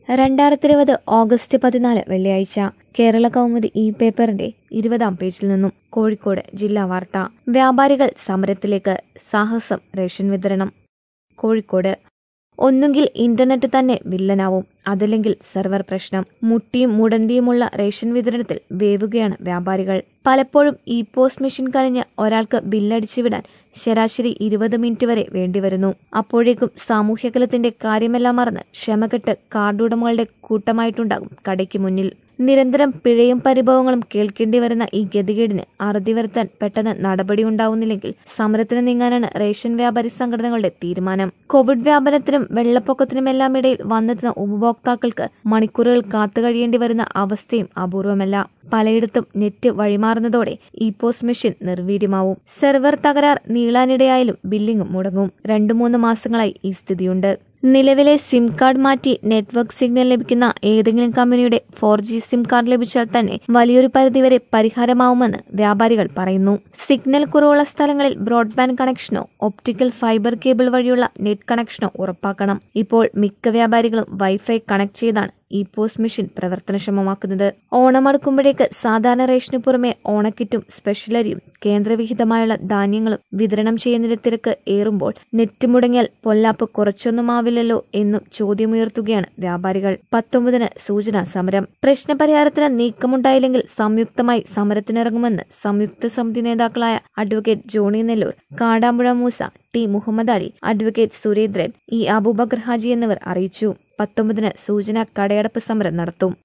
രണ്ടായിരത്തി ഇരുപത് ഓഗസ്റ്റ് പതിനാല് വെള്ളിയാഴ്ച കേരള കൗമുദി ഇ പേപ്പറിന്റെ ഇരുപതാം പേജിൽ നിന്നും കോഴിക്കോട് ജില്ലാ വാർത്ത വ്യാപാരികൾ സമരത്തിലേക്ക് സാഹസം റേഷൻ വിതരണം കോഴിക്കോട് ഒന്നുകിൽ ഇന്റർനെറ്റ് തന്നെ വില്ലനാവും അതല്ലെങ്കിൽ സെർവർ പ്രശ്നം മുട്ടിയും മുടന്തിയുമുള്ള റേഷൻ വിതരണത്തിൽ വേവുകയാണ് വ്യാപാരികൾ പലപ്പോഴും ഇ പോസ്റ്റ് മെഷീൻ കഴിഞ്ഞ് ഒരാൾക്ക് ബില്ലടിച്ചു വിടാൻ ശരാശരി ഇരുപത് മിനിറ്റ് വരെ വേണ്ടിവരുന്നു അപ്പോഴേക്കും സാമൂഹ്യകലത്തിന്റെ കാര്യമെല്ലാം മറന്ന് ക്ഷമകെട്ട് കാർഡുടമകളുടെ കൂട്ടമായിട്ടുണ്ടാകും കടയ്ക്ക് മുന്നിൽ നിരന്തരം പിഴയും പരിഭവങ്ങളും കേൾക്കേണ്ടി വരുന്ന ഈ ഗതികേടിന് അറുതി വരുത്താൻ പെട്ടെന്ന് നടപടി ഉണ്ടാവുന്നില്ലെങ്കിൽ സമരത്തിന് നീങ്ങാനാണ് റേഷൻ വ്യാപാരി സംഘടനകളുടെ തീരുമാനം കോവിഡ് വ്യാപനത്തിനും വെള്ളപ്പൊക്കത്തിനുമെല്ലാം ഇടയിൽ വന്നെത്തുന്ന ഉപഭോക്താക്കൾക്ക് മണിക്കൂറുകൾ കാത്തുകഴിയേണ്ടി വരുന്ന അവസ്ഥയും അപൂർവമല്ല പലയിടത്തും നെറ്റ് വഴിമാറുന്നതോടെ ഇ പോസ്റ്റ് മെഷീൻ നിർവീര്യമാവും സെർവർ തകരാർ നീളാനിടയായാലും ബില്ലിംഗ് മുടങ്ങും രണ്ടു മൂന്ന് മാസങ്ങളായി ഈ സ്ഥിതിയുണ്ട് നിലവിലെ സിം കാർഡ് മാറ്റി നെറ്റ്വർക്ക് സിഗ്നൽ ലഭിക്കുന്ന ഏതെങ്കിലും കമ്പനിയുടെ ഫോർ ജി സിം കാർഡ് ലഭിച്ചാൽ തന്നെ വലിയൊരു പരിധിവരെ പരിഹാരമാവുമെന്ന് വ്യാപാരികൾ പറയുന്നു സിഗ്നൽ കുറവുള്ള സ്ഥലങ്ങളിൽ ബ്രോഡ്ബാൻഡ് കണക്ഷനോ ഒപ്റ്റിക്കൽ ഫൈബർ കേബിൾ വഴിയുള്ള നെറ്റ് കണക്ഷനോ ഉറപ്പാക്കണം ഇപ്പോൾ മിക്ക വ്യാപാരികളും വൈഫൈ കണക്ട് ചെയ്താണ് ഈ പോസ്റ്റ് മെഷീൻ പ്രവർത്തനക്ഷമമാക്കുന്നത് ഓണമടുക്കുമ്പോഴേക്ക് സാധാരണ റേഷനു പുറമെ ഓണക്കിറ്റും സ്പെഷ്യൽ അരിയും കേന്ദ്രവിഹിതമായുള്ള ധാന്യങ്ങളും വിതരണം ചെയ്യുന്നതിന്റെ തിരക്ക് ഏറുമ്പോൾ നെറ്റ് മുടങ്ങിയാൽ പൊല്ലാപ്പ് കുറച്ചൊന്നും ആവില്ലല്ലോ എന്നും ചോദ്യമുയർത്തുകയാണ് വ്യാപാരികൾ പത്തൊമ്പതിന് സൂചനാ സമരം പ്രശ്നപരിഹാരത്തിന് നീക്കമുണ്ടായില്ലെങ്കിൽ സംയുക്തമായി സമരത്തിനിറങ്ങുമെന്ന് സംയുക്ത സമിതി നേതാക്കളായ advocate Johnny Nellore Kadampuzha Moosa T Muhammad Ali advocate Surendran E Aboobacker Haji എന്നിവർ അറിയിച്ചു പത്തൊമ്പതിന് സൂചന കടയടപ്പ് സമരം നടത്തും